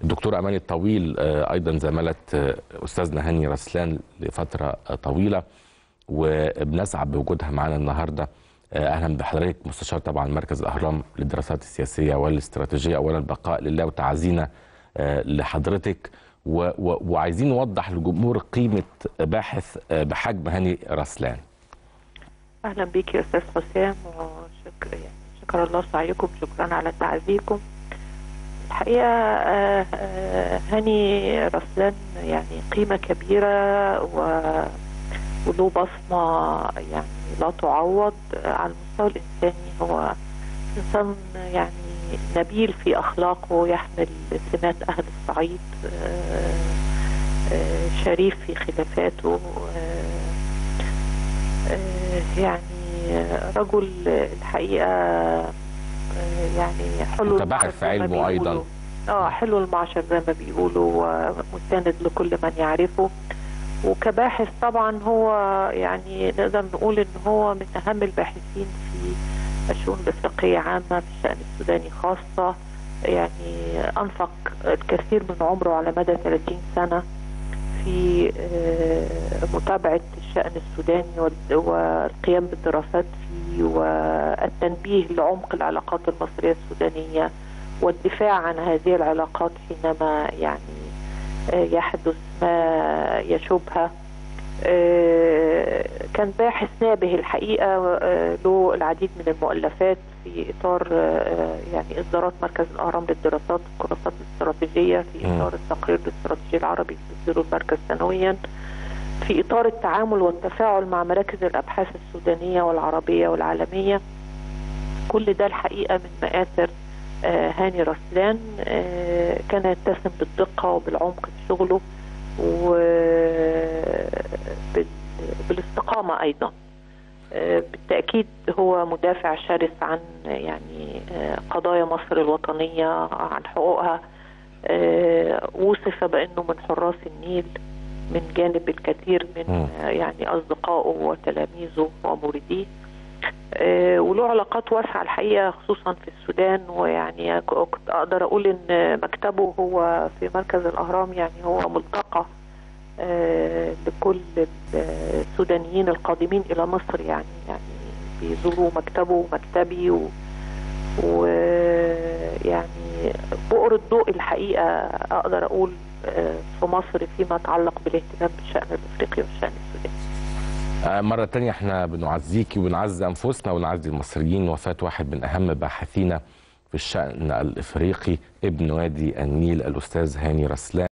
الدكتور اماني الطويل آه، ايضا زملت آه، استاذنا هاني رسلان لفتره آه، طويله وبنسعد بوجودها معنا النهارده آه، اهلا بحضرتك مستشار طبعا مركز الاهرام للدراسات السياسيه والاستراتيجيه اولا البقاء لله وتعزينا آه، لحضرتك و- و- وعايزين نوضح للجمهور قيمه باحث آه، بحجم هاني رسلان اهلا بيك يا استاذ حسام وشكر يعني شكر الله سعيكم شكرا على تعزيكم الحقيقه آه، آه، هاني رسلان يعني قيمه كبيره و وله بصمه يعني لا تعوض على المستوى الانساني هو انسان يعني نبيل في اخلاقه يحمل سمات اهل الصعيد آه، آه، شريف في خلافاته آه، آه، يعني رجل الحقيقة آه، يعني حلو متباحث المعشر في زي ما علمه أيضاً. بيقولوا. اه حلو المعشر زي ما بيقولوا ومستند لكل من يعرفه وكباحث طبعا هو يعني نقدر نقول ان هو من اهم الباحثين في الشؤون الافريقيه عامه في الشان السوداني خاصه يعني انفق الكثير من عمره على مدى 30 سنه في آه، متابعه الشان السوداني وال- والقيام بالدراسات فيه والتنبيه لعمق العلاقات المصريه السودانيه والدفاع عن هذه العلاقات حينما يعني آه، يحدث ما يشوبها آه، كان باحث نابه الحقيقه آه، له العديد من المؤلفات في اطار آه، يعني اصدارات مركز الاهرام للدراسات والكراسات الاستراتيجيه في مم. اطار التقرير الاستراتيجي العربي اللي بيصدره المركز سنويا في اطار التعامل والتفاعل مع مراكز الابحاث السودانيه والعربيه والعالميه كل ده الحقيقه من مآثر آه، هاني رسلان آه، كان يتسم بالدقه وبالعمق في شغله وبالاستقامه ايضا آه، بالتاكيد هو مدافع شرس عن يعني آه، قضايا مصر الوطنيه عن حقوقها آه، وصف بانه من حراس النيل من جانب الكثير من مم. آه، يعني اصدقائه وتلاميذه ومريديه آه، وله علاقات واسعه الحقيقه خصوصا في السودان ويعني ك- كنت اقدر اقول ان مكتبه هو في مركز الاهرام يعني هو ملتقى آه، لكل السودانيين القادمين الى مصر يعني يعني بيزوروا مكتبه ومكتبي و ويعني بؤر الضوء الحقيقه اقدر اقول آه، في مصر فيما يتعلق بالاهتمام بالشان الافريقي والشان السوداني آه، مرة تانية احنا بنعزيكي وبنعزي أنفسنا ونعزي المصريين وفاة واحد من أهم باحثينا في الشأن الإفريقي ابن وادي النيل الأستاذ هاني رسلان